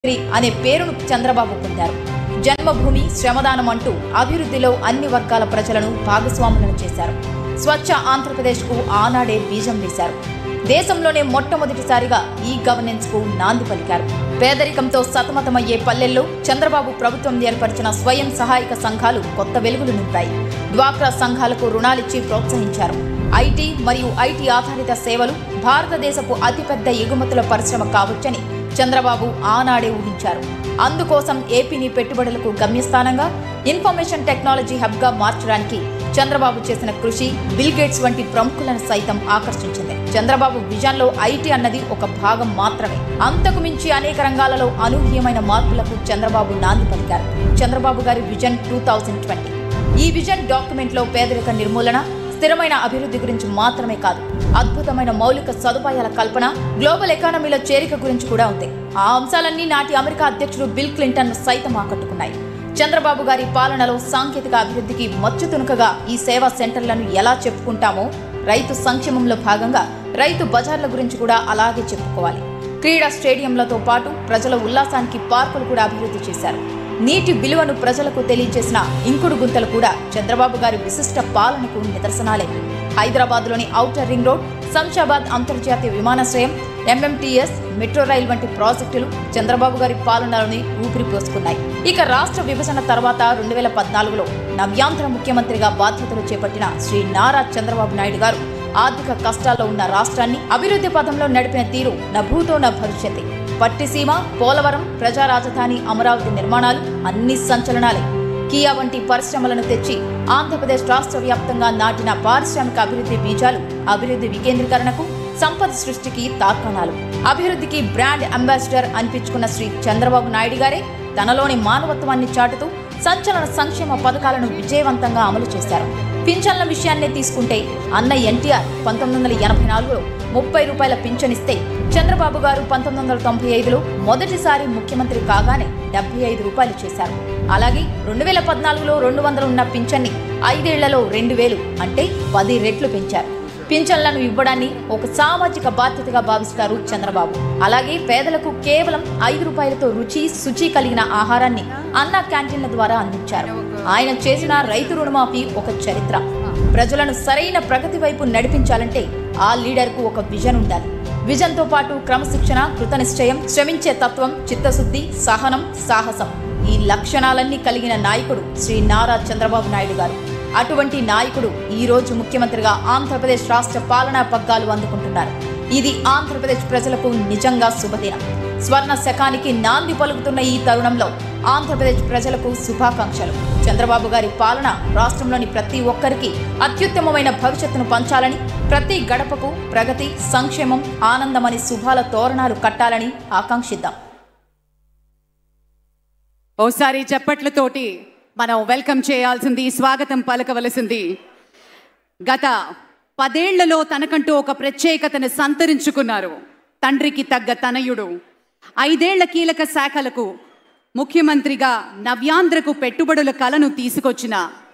ముఖ్యమంత్రి అనే పేరును చంద్రబాబు పొందారు జన్మభూమి శ్రమదానం అంటూ అభివృద్ధిలో అన్ని వర్గాల ప్రజలను భాగస్వాములను చేశారు స్వచ్ఛ ఆంధ్రప్రదేశ్కు ఆనాడే బీజం వేశారు దేశంలోనే మొట్టమొదటిసారిగా ఈ గవర్నెన్స్ కు నాంది పలికారు పేదరికంతో సతమతమయ్యే పల్లెల్లో చంద్రబాబు ప్రభుత్వం ఏర్పరిచిన స్వయం సహాయక సంఘాలు కొత్త వెలుగులు నింపాయి డ్వాక్రా సంఘాలకు రుణాలిచ్చి ప్రోత్సహించారు ఐటీ మరియు ఐటీ ఆధారిత సేవలు భారతదేశపు అతిపెద్ద ఎగుమతుల పరిశ్రమ కావచ్చని చంద్రబాబు ఆనాడే ఊహించారు అందుకోసం ఏపీని పెట్టుబడులకు గమ్యస్థానంగా ఇన్ఫర్మేషన్ టెక్నాలజీ హబ్గా మార్చడానికి చంద్రబాబు చేసిన కృషి బిల్ గేట్స్ వంటి ప్రముఖులను సైతం ఆకర్షించింది చంద్రబాబు విజన్లో ఐటీ అన్నది ఒక భాగం మాత్రమే అంతకు మించి అనేక రంగాలలో అనూహ్యమైన మార్పులకు చంద్రబాబు నాంది పలికారు చంద్రబాబు గారి విజన్ టూ థౌజండ్ ట్వంటీ ఈ విజన్ డాక్యుమెంట్ లో పేదరిక నిర్మూలన స్థిరమైన అభివృద్ధి గురించి మాత్రమే కాదు అద్భుతమైన మౌలిక సదుపాయాల కల్పన గ్లోబల్ ఎకానమీలో చేరిక గురించి కూడా ఉంది ఆ అంశాలన్నీ నాటి అమెరికా అధ్యక్షుడు బిల్ క్లింటన్ సైతం ఆకట్టుకున్నాయి చంద్రబాబు గారి పాలనలో సాంకేతిక అభివృద్ధికి మచ్చుతునుకగా ఈ సేవా సెంటర్లను ఎలా చెప్పుకుంటామో రైతు సంక్షేమంలో భాగంగా రైతు బజార్ల గురించి కూడా అలాగే చెప్పుకోవాలి క్రీడా స్టేడియంలతో పాటు ప్రజల ఉల్లాసానికి పార్కులు కూడా అభివృద్ధి చేశారు నీటి విలువను ప్రజలకు తెలియజేసిన ఇంకుడు గుంతలు కూడా చంద్రబాబు గారి విశిష్ట పాలనకు నిదర్శనాలే హైదరాబాద్లోని ఔటర్ రింగ్ రోడ్ శంషాబాద్ అంతర్జాతీయ విమానాశ్రయం ఎంఎంటీఎస్ మెట్రో రైల్ వంటి ప్రాజెక్టులు చంద్రబాబు గారి పాలనలోని ఊపిరి పోసుకున్నాయి ఇక రాష్ట్ర విభజన తర్వాత రెండు వేల పద్నాలుగులో నవ్యాంధ్ర ముఖ్యమంత్రిగా బాధ్యతలు చేపట్టిన శ్రీ నారా చంద్రబాబు నాయుడు గారు ఆర్థిక కష్టాల్లో ఉన్న రాష్ట్రాన్ని అభివృద్ధి పథంలో నడిపిన తీరు నభూతో నా భవిష్యత్తే పట్టిసీమ పోలవరం ప్రజా రాజధాని అమరావతి నిర్మాణాలు అన్ని సంచలనాలే కియా వంటి పరిశ్రమలను తెచ్చి ఆంధ్రప్రదేశ్ రాష్ట్ర వ్యాప్తంగా నాటిన పారిశ్రామిక అభివృద్ధి బీజాలు అభివృద్ధి వికేంద్రీకరణకు సంపద సృష్టికి తార్కాణాలు అభివృద్ధికి బ్రాండ్ అంబాసిడర్ అనిపించుకున్న శ్రీ చంద్రబాబు నాయుడు గారే తనలోని మానవత్వాన్ని చాటుతూ సంచలన సంక్షేమ పథకాలను విజయవంతంగా అమలు చేశారు పింఛన్ల విషయాన్నే తీసుకుంటే అన్న ఎన్టీఆర్ పంతొమ్మిది వందల ఎనభై నాలుగులో ముప్పై రూపాయల పింఛన్ ఇస్తే చంద్రబాబు గారు పంతొమ్మిది వందల తొంభై ఐదులో మొదటిసారి ముఖ్యమంత్రి కాగానే డెబ్బై ఐదు రూపాయలు చేశారు అలాగే రెండు వేల పద్నాలుగులో రెండు వందలు ఉన్న పింఛన్ని ఐదేళ్లలో రెండు వేలు అంటే పది రెట్లు పెంచారు పింఛన్లను ఇవ్వడాన్ని ఒక సామాజిక బాధ్యతగా భావిస్తారు చంద్రబాబు అలాగే పేదలకు కేవలం ఐదు రూపాయలతో రుచి శుచి కలిగిన ఆహారాన్ని అన్న క్యాంటీన్ల ద్వారా అందించారు ఆయన చేసిన రైతు రుణమాఫీ ఒక చరిత్ర ప్రజలను సరైన ప్రగతి వైపు నడిపించాలంటే ఆ లీడర్కు ఒక విజన్ ఉండాలి విజన్తో పాటు క్రమశిక్షణ కృతనిశ్చయం శ్రమించే తత్వం చిత్తశుద్ధి సహనం సాహసం ఈ లక్షణాలన్నీ కలిగిన నాయకుడు శ్రీ నారా చంద్రబాబు నాయుడు గారు అటువంటి నాయకుడు ఈ రోజు ముఖ్యమంత్రిగా ఆంధ్రప్రదేశ్ రాష్ట్ర పాలనా పగ్గాలు అందుకుంటున్నారు ఇది ఆంధ్రప్రదేశ్ ప్రజలకు నిజంగా శుభదినం స్వర్ణ శకానికి నాంది పలుకుతున్న ఈ తరుణంలో ఆంధ్రప్రదేశ్ ప్రజలకు శుభాకాంక్షలు చంద్రబాబు గారి పాలన రాష్ట్రంలోని ప్రతి ఒక్కరికి అత్యుత్తమమైన భవిష్యత్తును పంచాలని ప్రతి గడపకు ప్రగతి సంక్షేమం ఆనందమని శుభాల తోరణాలు కట్టాలని ఆకాంక్షిద్దాం ఓసారి చప్పట్లతోటి మనం వెల్కమ్ చేయాల్సింది స్వాగతం పలకవలసింది గత పదేళ్లలో తనకంటూ ఒక ప్రత్యేకతను సంతరించుకున్నారు తండ్రికి తగ్గ తనయుడు ఐదేళ్ల కీలక శాఖలకు ముఖ్యమంత్రిగా నవ్యాంధ్రకు పెట్టుబడుల కలను తీసుకొచ్చిన